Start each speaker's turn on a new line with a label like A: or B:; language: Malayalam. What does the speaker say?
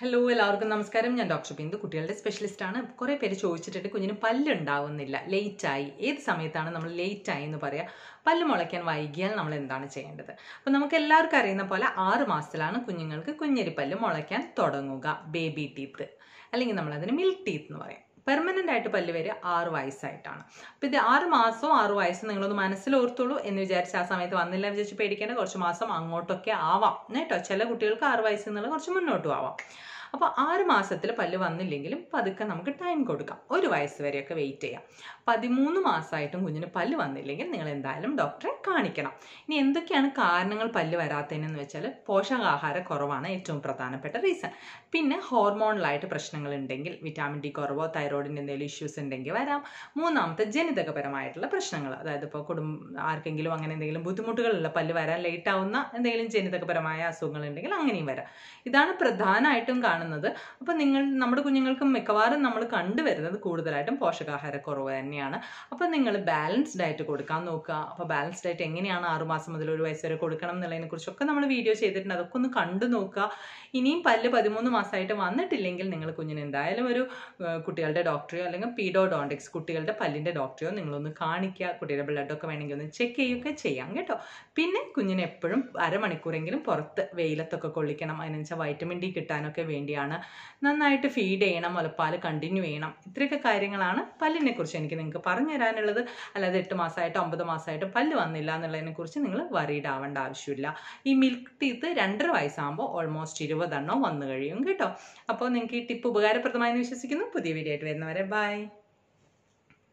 A: ഹലോ എല്ലാവർക്കും നമസ്കാരം ഞാൻ ഡോക്ടർ ബിന്ദു കുട്ടികളുടെ സ്പെഷ്യലിസ്റ്റ് ആണ് കുറേ പേര് ചോദിച്ചിട്ടുണ്ട് കുഞ്ഞിന് പല്ലുണ്ടാവുന്നില്ല ലേറ്റായി ഏത് സമയത്താണ് നമ്മൾ ലേറ്റായി എന്ന് പറയാ പല്ല് മുളയ്ക്കാൻ വൈകിയാൽ നമ്മൾ എന്താണ് ചെയ്യേണ്ടത് അപ്പോൾ നമുക്ക് എല്ലാവർക്കും അറിയുന്ന പോലെ ആറ് മാസത്തിലാണ് കുഞ്ഞുങ്ങൾക്ക് കുഞ്ഞരിപ്പല്ല് മുളയ്ക്കാൻ തുടങ്ങുക ബേബി ടീത്ത് അല്ലെങ്കിൽ നമ്മളതിന് മിൽക്ക് ടീത്ത് എന്ന് പറയും പെർമനന്റ് ആയിട്ട് പല്ല് വരിക ആറ് വയസ്സായിട്ടാണ് അപ്പോൾ ഇത് ആറ് മാസവും ആറ് വയസ്സും നിങ്ങളൊന്ന് മനസ്സിലോർത്തുള്ളൂ എന്ന് വിചാരിച്ച് ആ സമയത്ത് വന്നില്ല എന്ന് വിചാരിച്ച് പേടിക്കേണ്ട കുറച്ച് മാസം അങ്ങോട്ടൊക്കെ ആവാം കേട്ടോ ചില കുട്ടികൾക്ക് ആറ് വയസ്സിൽ നിന്നുള്ള കുറച്ച് മുന്നോട്ടും ആവാം അപ്പോൾ ആറ് മാസത്തിൽ പല്ല് വന്നില്ലെങ്കിലും പതുക്കെ നമുക്ക് ടൈം കൊടുക്കാം ഒരു വയസ്സ് വരെയൊക്കെ വെയിറ്റ് ചെയ്യാം പതിമൂന്ന് മാസമായിട്ടും കുഞ്ഞിന് പല്ല് വന്നില്ലെങ്കിൽ നിങ്ങൾ എന്തായാലും ഡോക്ടറെ കാണിക്കണം ഇനി എന്തൊക്കെയാണ് കാരണങ്ങൾ പല്ല് വരാത്തതിനെന്ന് വെച്ചാൽ പോഷകാഹാര കുറവാണ് ഏറ്റവും പ്രധാനപ്പെട്ട റീസൺ പിന്നെ ഹോർമോണലായിട്ട് പ്രശ്നങ്ങൾ ഉണ്ടെങ്കിൽ വിറ്റാമിൻ ഡി കുറവോ തൈറോയിഡിൻ്റെ എന്തെങ്കിലും ഇഷ്യൂസ് ഉണ്ടെങ്കിൽ വരാം മൂന്നാമത്തെ ജനിതകപരമായിട്ടുള്ള പ്രശ്നങ്ങൾ അതായത് ഇപ്പോൾ കുടുംബ ആർക്കെങ്കിലും അങ്ങനെ എന്തെങ്കിലും ബുദ്ധിമുട്ടുകളുള്ള പല്ല് വരാൻ ലേറ്റ് ആവുന്ന എന്തെങ്കിലും ജനിതകപരമായ അസുഖങ്ങൾ ഉണ്ടെങ്കിൽ അങ്ങനെയും വരാം ഇതാണ് പ്രധാനമായിട്ടും കാണുന്നത് അപ്പോൾ നിങ്ങൾ നമ്മുടെ കുഞ്ഞുങ്ങൾക്ക് മിക്കവാറും നമ്മൾ കണ്ടുവരുന്നത് കൂടുതലായിട്ടും പോഷകാഹാരക്കുറവ് തന്നെയാണ് അപ്പോൾ നിങ്ങൾ ബാലൻസ്ഡ് ഡയറ്റ് കൊടുക്കാൻ നോക്കുക അപ്പോൾ ബാലൻസ്ഡ് ഡയറ്റ് എങ്ങനെയാണ് ആറുമാസം മുതൽ ഒരു വയസ്സ് വരെ കൊടുക്കണം എന്നുള്ളതിനെ കുറിച്ചൊക്കെ നമ്മൾ വീഡിയോ ചെയ്തിട്ടുണ്ട് അതൊക്കെ ഒന്ന് കണ്ടു നോക്കുക ഇനിയും പല്ല് പതിമൂന്ന് മാസമായിട്ട് വന്നിട്ടില്ലെങ്കിൽ നിങ്ങൾ കുഞ്ഞിന് എന്തായാലും ഒരു ഏഹ്, കുട്ടികളുടെ ഡോക്ടറെയോ അല്ലെങ്കിൽ പീഡോഡോണ്ടിക്സ് കുട്ടികളുടെ പല്ലിൻ്റെ ഡോക്ടറെയോ നിങ്ങളൊന്ന് കാണിക്കുക കുട്ടിയുടെ ബ്ലഡൊക്കെ വേണമെങ്കിൽ ഒന്ന് ചെക്ക് ചെയ്യുകയൊക്കെ ചെയ്യാം കേട്ടോ പിന്നെ കുഞ്ഞിനെ എപ്പോഴും അരമണിക്കൂറെങ്കിലും പുറത്ത് വെയിലത്തൊക്കെ കൊള്ളിക്കണം അതിനെന്നുവെച്ചാൽ വൈറ്റമിൻ ഡി കിട്ടാനൊക്കെ വേണ്ടിയാണ് നന്നായിട്ട് ഫീഡ് ചെയ്യണം മുലപ്പാൽ കണ്ടിന്യൂ ചെയ്യണം ഇത്രയൊക്കെ കാര്യങ്ങളാണ് പല്ലിനെ കുറിച്ച് എനിക്ക് നിങ്ങൾക്ക് പറഞ്ഞു തരാനുള്ളത് അല്ലാതെ എട്ട് മാസമായിട്ട് ഒമ്പത് മാസമായിട്ട് പല്ല് വന്നില്ല എന്നുള്ളതിനെ കുറിച്ച് നിങ്ങൾ വറീഡ് ആവേണ്ട ആവശ്യമില്ല ഈ മിൽക്ക് ടീത്ത് രണ്ടര വയസ്സാകുമ്പോൾ ഓൾമോസ്റ്റ് ഇരുപതെണ്ണം വന്നു കഴിയും കേട്ടോ അപ്പോൾ നിങ്ങൾക്ക് ഈ ടിപ്പ് ഉപകാരപ്രദമായെന്ന് വിശ്വസിക്കുന്നു പുതിയ വീഡിയോ ആയിട്ട് വരുന്നവരെ ബൈ